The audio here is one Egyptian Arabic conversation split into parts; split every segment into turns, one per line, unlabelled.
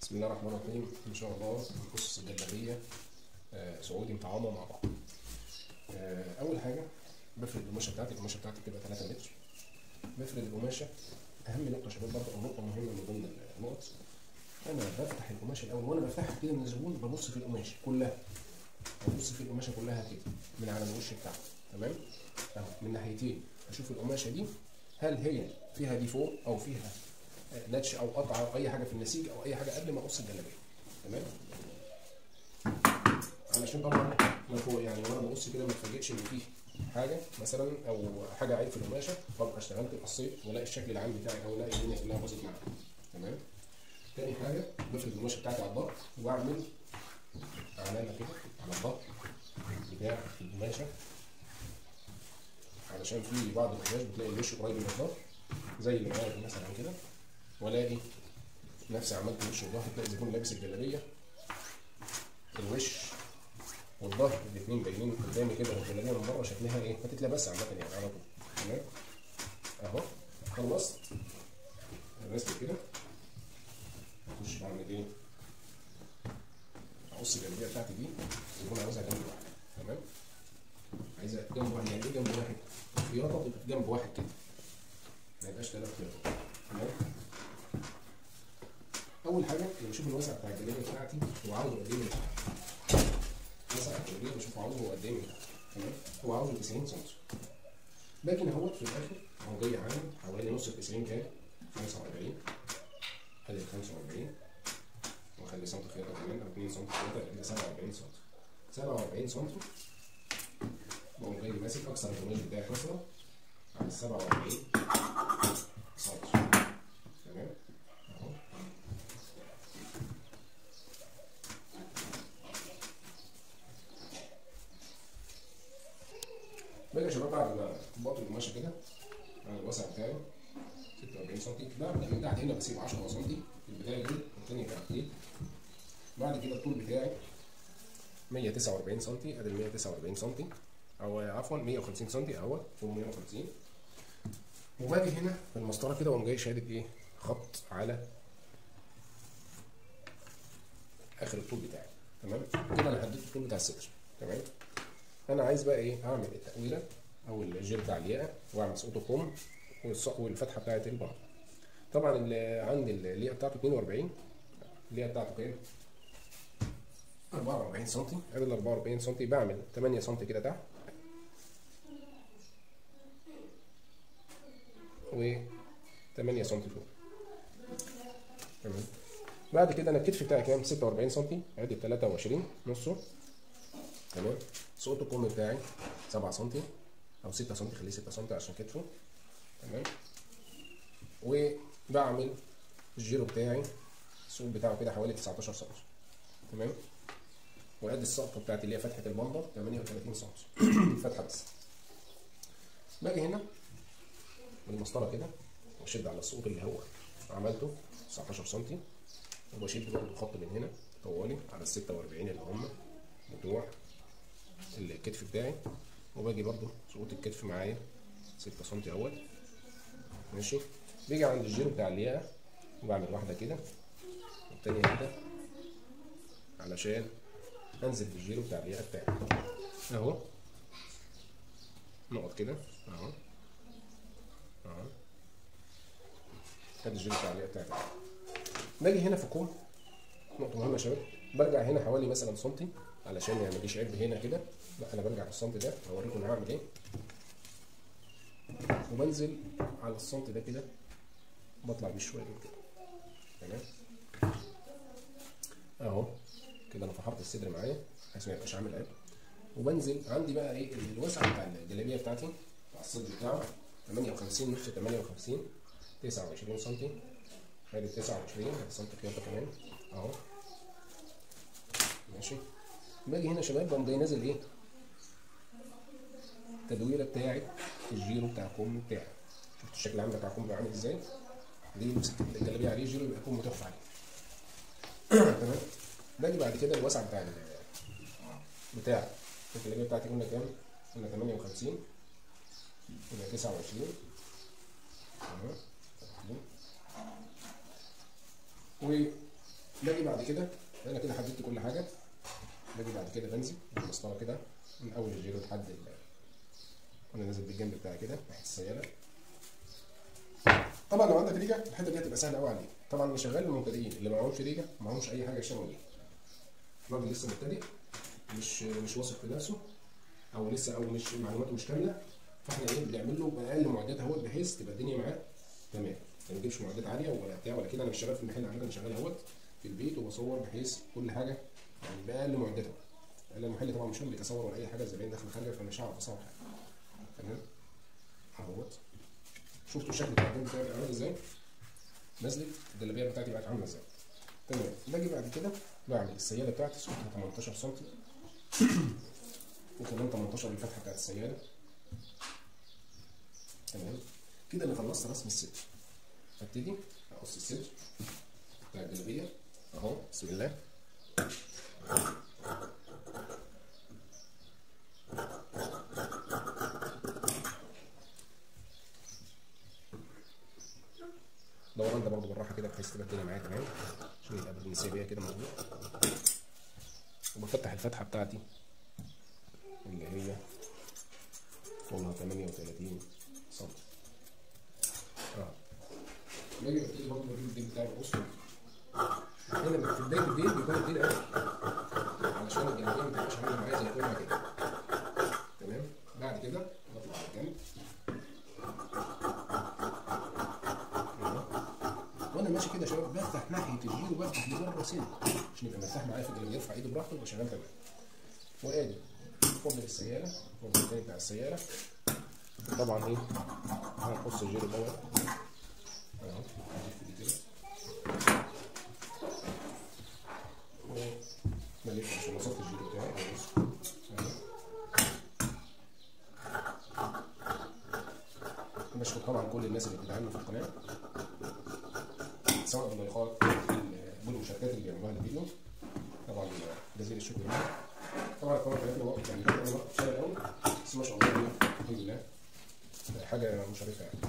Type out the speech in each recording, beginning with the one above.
بسم الله الرحمن الرحيم ان شاء الله نقص الجلابيه آه، سعودي متعامله مع بعض آه، اول حاجه بفرد القماشه بتاعتي القماشه بتاعتي بتبقى 3 متر بفرد القماشه اهم نقطه يا شباب برضه او نقطه مهمه من ضمن النقط انا بفتح القماشه الاول وانا بفتحها كده من الزبون ببص في القماشه كلها ببص في القماشه كلها كده من على الوش بتاعها تمام اهو من ناحيتين اشوف القماشه دي هل هي فيها دي فوق او فيها نتش او قطعه او اي حاجه في النسيج او اي حاجه قبل ما اقص الجلابيه تمام علشان طبعا من فوق يعني وانا ببص كده ما اتفاجئش ان فيه حاجه مثلا او حاجه عيب في القماشه فابقى اشتغلت قصيت والاقي الشكل العام بتاعي او الاقي الدنيا كلها باظت معايا تمام تاني حاجه بفرد القماشه بتاعتي على الظهر واعمل علامه كده على الظهر بتاع القماشه علشان في بعض القماش بتلاقي الوش قريب من الظهر زي اللي معايا مثلا كده والاقي نفسي عملت وش وظهر تلاقي الزبون لابس الجلابيه الوش والظهر الاثنين باينين قدامي كده والجلابيه من بره شكلها ايه؟ ما تتلبس عامه يعني على طول تمام اهو خلصت الرسم كده اخش بعمل ايه؟ اقص الجلابيه بتاعتي دي الزبون عاوزها جنب واحد تمام؟ عايزها جنب واحد يعني ايه جنب واحد؟ خياطه تبقى جنب واحد كده ما يبقاش ثلاث خياطات تمام؟ اول حاجه لما اشوف الوسع بتاع الجلابيه بتاعتي هو عاوزه قد ايه من تحت وسع الجلابيه بشوف عاوزه هو قد ايه من تحت تمام هو عاوزه 90 سم لكن اهوت في الاخر هو جاي عامل حوالي نص ال 90 كام 45 ادي 45 واخلي سم خياطه كمان او 2 سم خياطه يبقى 47 سم 47 سم بقوم جاي ماسك اكسر القماش بتاعي كسره على 47 سم تمام اهو باجي يا شباب بعد ما طبقت القماشه كده على الوسع بتاعي 46 سم بعمل من تحت هنا بسيب 10 سم البدايه دي والتانيه تحت دي بعد كده الطول بتاعي 149 سم ادي ال 149 سم او عفوا 150 سم اهو طول 150 وباجي هنا في المسطره كده واقوم جاي شادد ايه خط على اخر الطول بتاعي تمام كده انا حددت الطول بتاع الصدر تمام انا عايز بقى ايه اعمل التقويله او الجير بتاع الياقه واعمل سقوط الكم والفتحه بتاعت البعض طبعا اللي عندي الياقه بتاعته 42 الياقه بتاعته كام 44 سم ادي ال 44 سم بعمل 8 سم كده تحت و 8 سم فوق تمام بعد كده انا الكتف بتاعي كام 46 سم ادي 23 نصه تمام سقوط الكم بتاعي 7 سم او 6 سم خليه 6 سم عشان كتفه تمام وبعمل الجيرو بتاعي السقوط بتاعه كده حوالي 19 سم تمام وادي السقطه بتاعتي اللي هي فتحه البندر 38 سم فتحه بس باجي هنا بالمسطره كده واشد على السقوط اللي هو عملته 19 سم وبشد برضه خط من هنا طوالي على ال 46 اللي هم بتوع الكتف بتاعي وباجي برضو سقوط الكتف معايا 6 سم اهوت ماشي بيجي عند الجيرو بتاع الياقه وبعمل واحده كده والتانية كده علشان انزل بالجيرو بتاع الياقه بتاعي اهو نقط كده اهو اهو ادي الجيرو بتاع الياقه بتاعتي باجي هنا في كوم نقطه مهمه يا شباب برجع هنا حوالي مثلا سنتي علشان يعني ما يجيش عيب هنا كده لا انا برجع في السنت ده هوريكم انا هعمل ايه وبنزل على السنت ده كده بطلع بيه شويه كده تمام اهو كده انا فحرت الصدر معايا بحيث ما يبقاش عامل عيب وبنزل عندي بقى ايه الوسع بتاع الجلابيه بتاعتي بتاع الصدر بتاعه 58 نص 58 29 سم ادي 29 سم خياطه كمان اهو ماشي باجي هنا يا شباب بقوم جاي نازل ايه التدويره بتاعت الجيرو بتاع الكم بتاعي شفت الشكل العام بتاع الكم عامل ازاي دي مسكت الجلابيه عليه جيرو يبقى الكم تحفه عليه تمام باجي بعد كده الوسع بتاع ال بتاع الجلابيه بتاعتي قلنا كام؟ قلنا 58 قلنا 29 تمام و باجي بعد كده انا كده حددت كل حاجه باجي بعد كده بنزل بالمسطره كده من اول الجيرو لحد ال- وانا نازل بالجنب بتاعي كده ناحيه السياله طبعا لو عندك ريجه الحته دي هتبقى سهله قوي عليك طبعا اللي شغال المبتدئين اللي معهمش ريجه معهمش اي حاجه يشتغلوا بيها راجل لسه مبتدئ مش مش واثق في نفسه او لسه او مش معلوماته مش كامله فاحنا ايه بنعمل له باقل معدات اهوت بحيث تبقى الدنيا معاه تمام ما نجيبش معدات عاليه ولا بتاع ولا كده انا مش شغال في المحل على فكره انا شغال اهوت في البيت وبصور بحيث كل حاجه يعني باقل معداتها لان المحل طبعا مش هم بيتصور ولا اي حاجه الزباين داخله خارجه فمش هعرف اصور حاجه تمام اهوت شفتوا الشكل بتاع الجنب بتاعي عامل ازاي نزلت الجلابيه بتاعتي بقت عامله ازاي تمام باجي بعد كده بعمل السياله بتاعتي سمكها 18 سم وكمان 18 الفتحه بتاعت السياله تمام كده انا خلصت رسم الصدر ابتدي اقص الصدر بتاع الجلابيه اهو بسم الله دوران ده برضه بالراحه كده بحيث تبقى الدنيا معايا تمام عشان يبقى بالنسبه كده مظبوط وبفتح الفتحه بتاعتي اللي هي طولها 38 سم اه باجي ببتدي برضه بجيب الديل بتاعي بقصه هنا في بدايه الديل بيكون الديل قوي علشان الجنبيه ما تبقاش عامله معايا زي كلها كده تمام بعد كده بطلع على الجنب وانا ماشي كده يا شباب بفتح ناحيه اليمين وبفتح لبره سنه عشان يبقى مرتاح معايا في اللي يرفع ايده براحته يبقى شغال تمام وادي فضل السياله الفضل التاني بتاع السياله طبعا ايه هنقص الجيرو دوت اهو هجيب دي كده وبلف عشان اصفي الجيرو بتاعي اهو بص اهو بشكر طبعا كل الناس اللي بتدعمنا في القناه سواء اللايكات والمشاركات اللي بيعملوها للفيديو طبعا جزيل الشكر لهم طبعا القناه بتاعتنا وقت يعني بقى وقت قصير قوي بس ما شاء الله يعني الحمد لله حاجه مشرفه يعني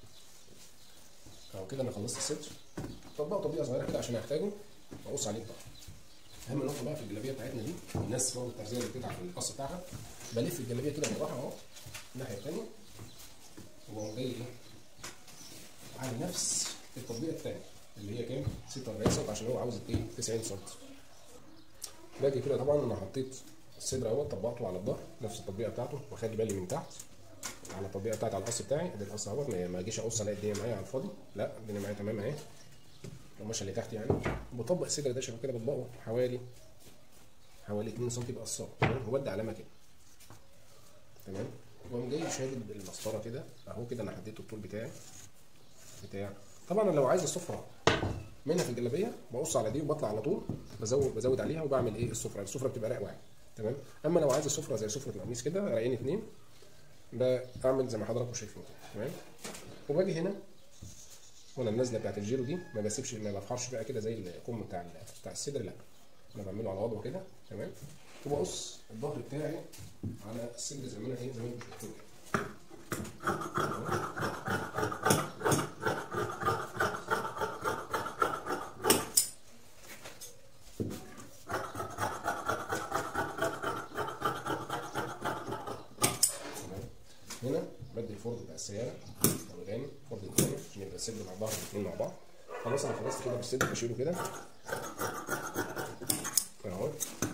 اهو كده انا خلصت الستر طبقه تطبيقه صغيره كده عشان احتاجه واقص عليه الطبق اهم نقطه بقى في الجلابيه بتاعتنا دي الناس برضه التغذيه اللي بتتعب في القص بتاعها بلف الجلابيه كده بالراحه اهو الناحيه الثانيه وبقوم جاي ايه على نفس التطبيقه الثانيه اللي هي كام 46 سم عشان هو عاوز ايه 90 سم باجي كده طبعا انا حطيت الصدر اهوت طبقته على الظهر نفس التطبيقه بتاعته واخلي بالي من تحت على التطبيقه بتاعت على القص بتاعي ادي القص اهوت ما ما اجيش اقص الاقي الدنيا معايا على الفاضي لا الدنيا معايا تمام اهي القماشه اللي تحت يعني بطبق الصدر ده شباب كده بطبقه حوالي حوالي 2 سم بقصاه تمام وبدي علامه كده تمام واقوم جاي شادد المسطره كده اهو كده انا حددت الطول بتاعي بتاع طبعا انا لو عايز السفره منها في الجلابيه بقص على دي وبطلع على طول بزود بزود عليها وبعمل ايه السفره السفره بتبقى راق واحد تمام اما لو عايز السفره زي سفره القميص كده رايقين اتنين بعمل زي ما حضراتكم شايفين كده تمام وباجي هنا وانا النازله بتاعت الجيرو دي ما بسيبش ما بفحرش بقى كده زي الكم بتاع بتاع الصدر لا انا بعمله على وضعه كده تمام وبقص الظهر بتاعي على الصدر زي ما انا ايه زي ما انتم شايفين كده هنا بدي الفرد بتاع السياره الاولاني الفرد الثاني عشان يبقى الصدر مع بعض الاثنين مع بعض خلاص انا خلصت كده بالصدر بشيله كده اهو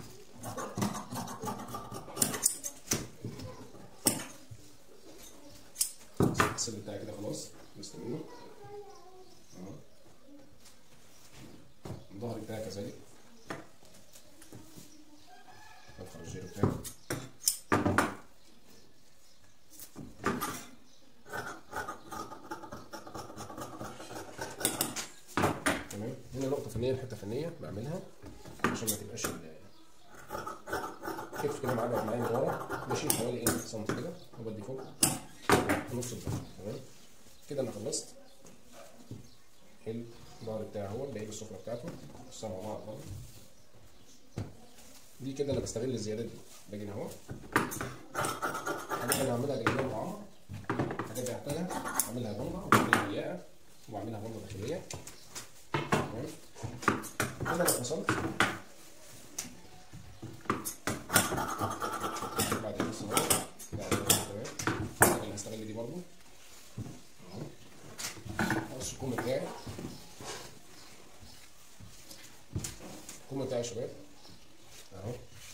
الصدر بتاعي كده خلاص خلصت منه اهو الظهر بتاعي كذلك ادخل الجيرو بتاعي تمام هنا نقطة فنية حتة فنية بعملها عشان ما تبقاش ال- كتف كده معلق معايا من ورا بشيل حوالي ايه سم كده وبدي فوق نص الظهر تمام كده انا خلصت الظهر بتاعي اهو باقي السفرة بتاعته قصها مع بعض برضه دي كده انا بستغل الزيادات دي باجي هنا اهو حاجات انا هعملها جانبيه مطعمة حاجات بحتاجها اعملها بنضة وبعملها رياقة وبعملها بنضة داخلية تمام بعد ما فصلت بعد كده الصغير بعد كده تمام انا هستغل دي برضه اهو اقص الكم بتاعي الكم بتاعي يا شباب اهو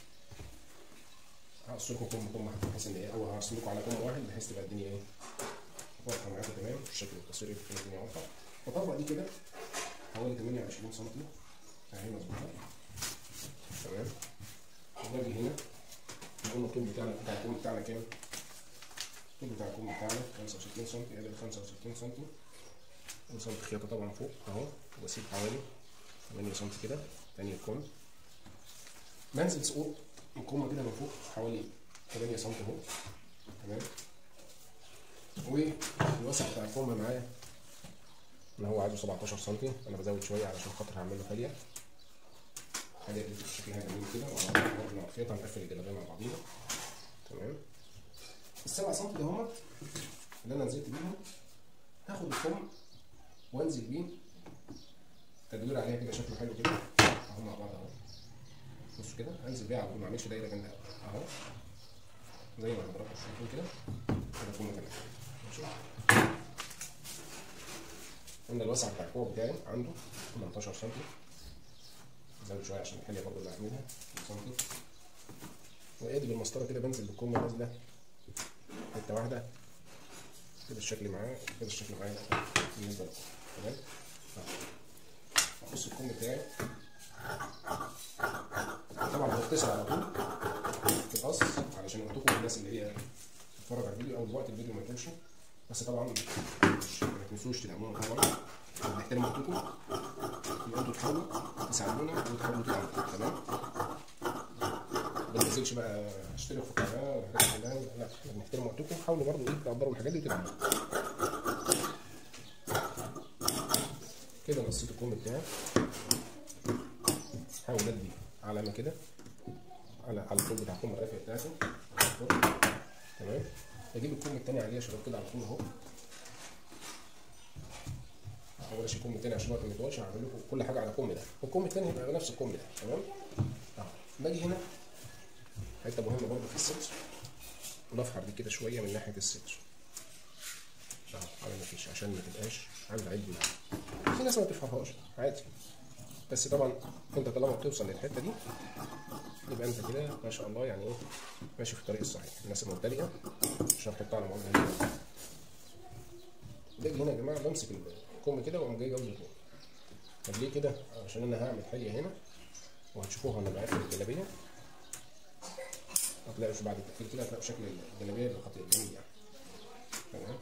هقص لكم كم كم واحد بحيث ان ايه او هرسم لكم على كم واحد بحيث تبقى الدنيا ايه واضحه معاكم تمام الشكل التصويري بتكون الدنيا واضحه بطبق دي كده حوالي 28 سم اهي مظبوطه تمام وباجي هنا نقول الطول بتاعنا بتاع الكم بتاعنا كام؟ الطول بتاع الكم بتاعنا 65 سم ادي 65 سم وصلت خياطه طبعا فوق اهو واسيب حوالي 8 سم كده تاني الكم بنزل سقوط الكم كده من فوق حوالي 8 سم اهو تمام والوسع بتاع الكم معايا اللي هو عايزه 17 سم انا بزود شويه علشان خاطر هعمل له فاليه فاليه دي شكلها جميل كده وبرضه مع الخيط هنقفل الجلابيه مع بعضينا تمام السبع سم ده هما اللي انا نزلت بيهم هاخد الكم وانزل بيه تدوير عليها كده شكله حلو كده اهو مع بعض اهو بصوا كده هنزل بيها على طول ما اعملش دايره جامده اهو زي ما حضراتكم شايفين كده كده كله تمام ماشي قلنا الوسع بتاع الكوع بتاعي عنده 18 سم زود شويه عشان الحليه برضه اللي هعملها سم وادي بالمسطره كده بنزل بالكم نازله حته واحده كده الشكل معاه كده الشكل معايا بالنسبه لكم تمام اقص الكم بتاعي طبعا بختصر على طول في القص علشان قلت لكم الناس اللي هي بتتفرج على الفيديو او وقت الفيديو ما يكونش بس طبعا مش ما تنسوش تدعمونا طبعا بنحترم وقتكم ان انتوا تحاولوا تساعدونا وتحاولوا تدعمونا تمام ما بننزلش بقى اشترك في القناه والحاجات كلها لا احنا بنحترم وقتكم حاولوا برضه ايه تقدروا الحاجات دي وتدعمونا كده نصيت الكم بتاعي حاول ادي علامه كده على على الطول بتاع الكم الرافع بتاعتي تمام اجيب الكم التاني عليه يا شباب كده على طول اهو بلاش الكم التاني عشان الوقت ما يطولش هعمل لكم كل حاجه على الكم ده والكم التاني هيبقى نفس الكم ده تمام اهو باجي هنا حته مهمه برضه في الستر بفحر دي كده شويه من ناحيه الستر اهو على ما فيش عشان ما تبقاش عامله عيب معاك في ناس ما بتفهمهاش عادي بس طبعا انت طالما بتوصل للحته دي يبقى انت كده ما شاء الله يعني ايه ماشي في الطريق الصحيح الناس المبتدئه الشرح بتاعنا مقولنا هنا باجي هنا يا جماعه بمسك الكم كده واقوم جاي جوز الكم طب ليه كده؟ عشان انا هعمل حليه هنا وهتشوفوها وانا بقفل الجلابيه هتلاقوا بعد التقفيل كده هتلاقوا شكل الجلابيه الخطير جميل يعني تمام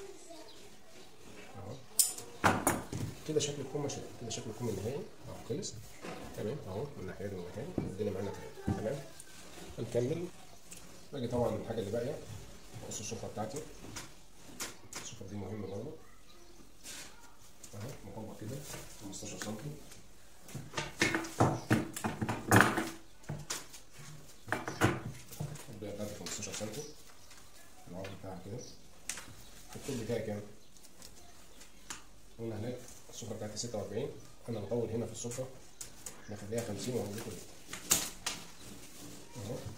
اهو كده شكل الكم ماشي كده شكل الكم النهائي اهو خلص تمام اهو من الناحيه دي والناحيه دي الدنيا معانا تمام تمام هنكمل باجي طبعا الحاجه اللي باقيه بقص السفره بتاعتي السفره دي مهمه برضه اهو مطبق كده 15 سم الباقي بتاعتي 15 سم العرض بتاعها كده الطول بتاعي كام؟ قلنا هناك السفره بتاعتي 46 انا بطول هنا في السفره بخليها 50 وهوريكم ليه اهو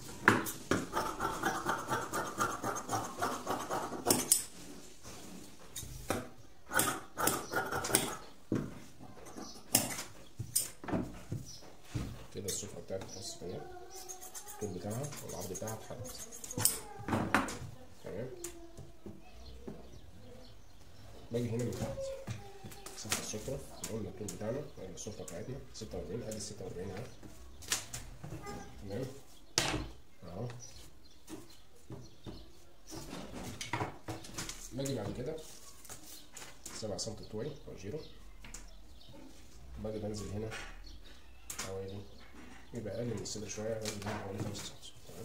كده السفره بتاعتي خلاص تمام الطول بتاعها والعرض بتاعها اتحدد تمام باجي هنا من تحت سطح السفرة قلنا الطول بتاعنا السفرة بتاعتنا 46 ادي 46 اهي تمام اهو باجي بعد كده 7 سم بتوعي او جيرو باجي بنزل هنا حوالي يبقى اقل من الصدر شوية بنزل هنا حوالي 5 سم تمام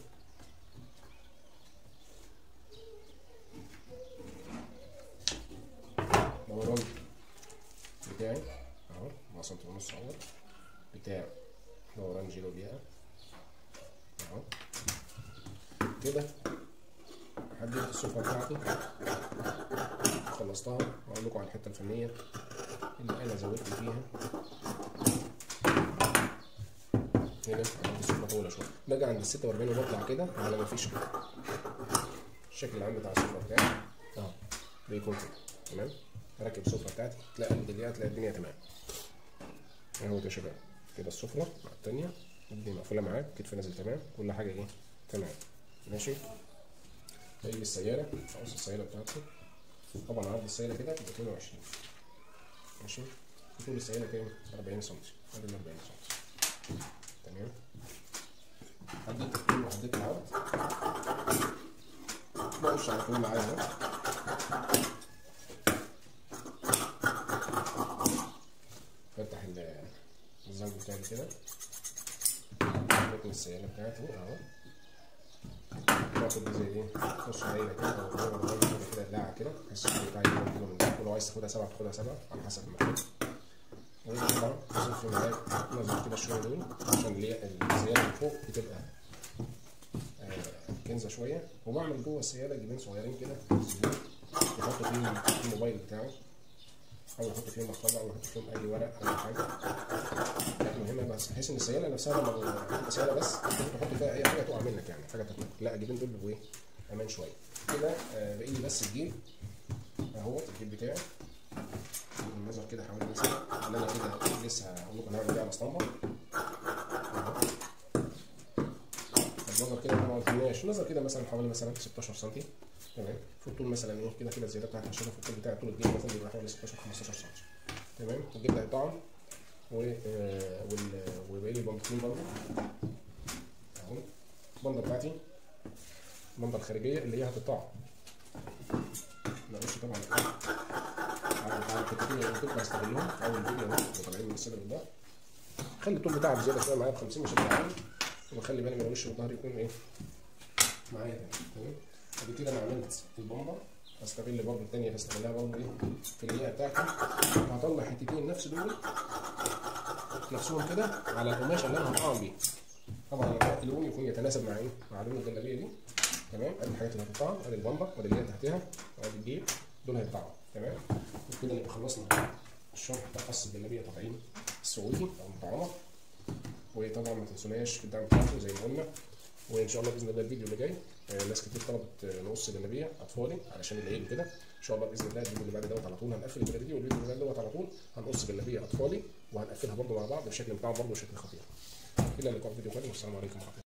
دوران بتاعي اهو 4 سم ونص اهو بتاع دوران جيرو بيها اهو كده حددت السفرة بتاعتي خلصتها واقول لكم على الحته الفنيه اللي انا زودت فيها هنا عند السفره طويله شويه باجي عند ال 46 وبطلع كده على ما فيش كده الشكل العام بتاع السفره بتاعي اه بيكون كده تمام اركب السفره بتاعتي تلاقي الدنيا تلاقي الدنيا تمام اهو يا شباب كده السفره مع الثانيه الدنيا مقفوله معاك كتف نازل تمام كل حاجه ايه تمام ماشي طيب السياله اقص السياله بتاعتي طبعا عرض السياله كده تبقى 22 ماشي طول السياله كام 40 سم ادي ال 40 سم تمام حددت الطول وحددت العرض بقص على طول معايا اهو فتح ال- الزنج بتاعي كده ركن السياله بتاعتي اهو باخد دي زي دي نص دايره كده او ربع دايره كده كده اللاعه كده بحيث الشكل بتاعي يبقى كده من ده ولو عايز تاخدها سبعه تاخدها سبعه على حسب المكان وهنا طبعا لازم في ملاك نازل كده شويه دول عشان اللي هي الزياده اللي فوق بتبقى آه، كنزه شويه وبعمل جوه السياله جيبين صغيرين كده يحط فيهم الموبايل بتاعه او يحط فيهم محفظه او يحط فيهم اي ورق او حاجه لا مهمه بس بحيث ان السياله نفسها لما بتبقى سياله بس ممكن تحط فيها اي حاجه تقع منك يعني حاجه تطلع لا الجيبين دول بيبقوا ايه امان شويه كده آه، باقي لي بس الجيب اهو الجيب بتاعي النظر كده حوالي مثلا اللي انا كده لسه هقول لكم هعمل ايه على اسطمبه اهو النظر كده طبعا في الناش النظر كده مثلا حوالي مثلا 16 سم تمام في الطول مثلا ايه كده كده الزياده بتاعت الشغل في الطول بتاع طول الجيب مثلا بيبقى حوالي 16 15 سم تمام الجيب ده هيطعم و آه، وال وباقي لي البنطلون برضه اهو البنطه بتاعتي البنطه الخارجيه اللي هي هتطعم معلش طبعا على على الحتتين اللي كنت بستغلهم في اول فيديو اهو وطالعين من السلم ده خلي الطول بتاعك زياده شويه معايا ب 50 مش هيبقى عالي وخلي بالي من الوش والظهر يكون ايه معايا تمام تمام بعد كده انا عملت البomba هستغل برضه الثانيه هستغلها برضه ايه في الليئه بتاعتي هطلع حتتين نفس دول نفسهم كده على القماشه اللي انا هطعم بيها طبعا اللون يكون يتناسب مع ايه مع لون الجلابيه دي تمام ادي الحاجات اللي هتطعم ادي البمبه وادي اللي هي تحتها وادي الجيب دول هيطعموا تمام وبكده نبقى خلصنا الشرح بتاع خاص الجلابيه تطعيم السعودي او المطعمه وطبعا ما تنسوناش في الدعم بتاعكم زي ما قلنا وان شاء الله باذن الله الفيديو اللي جاي آه، ناس كتير طلبت آه، نقص جلابيه اطفالي علشان العيد وكده ان شاء الله باذن الله الفيديو اللي بعد دوت على طول هنقفل الجلابيه والفيديو اللي بعد دوت على طول هنقص جلابيه اطفالي وهنقفلها برضه مع بعض بشكل بتاعهم برضه بشكل خطير الى اللقاء في فيديو قادم والسلام عليكم ورحمه الله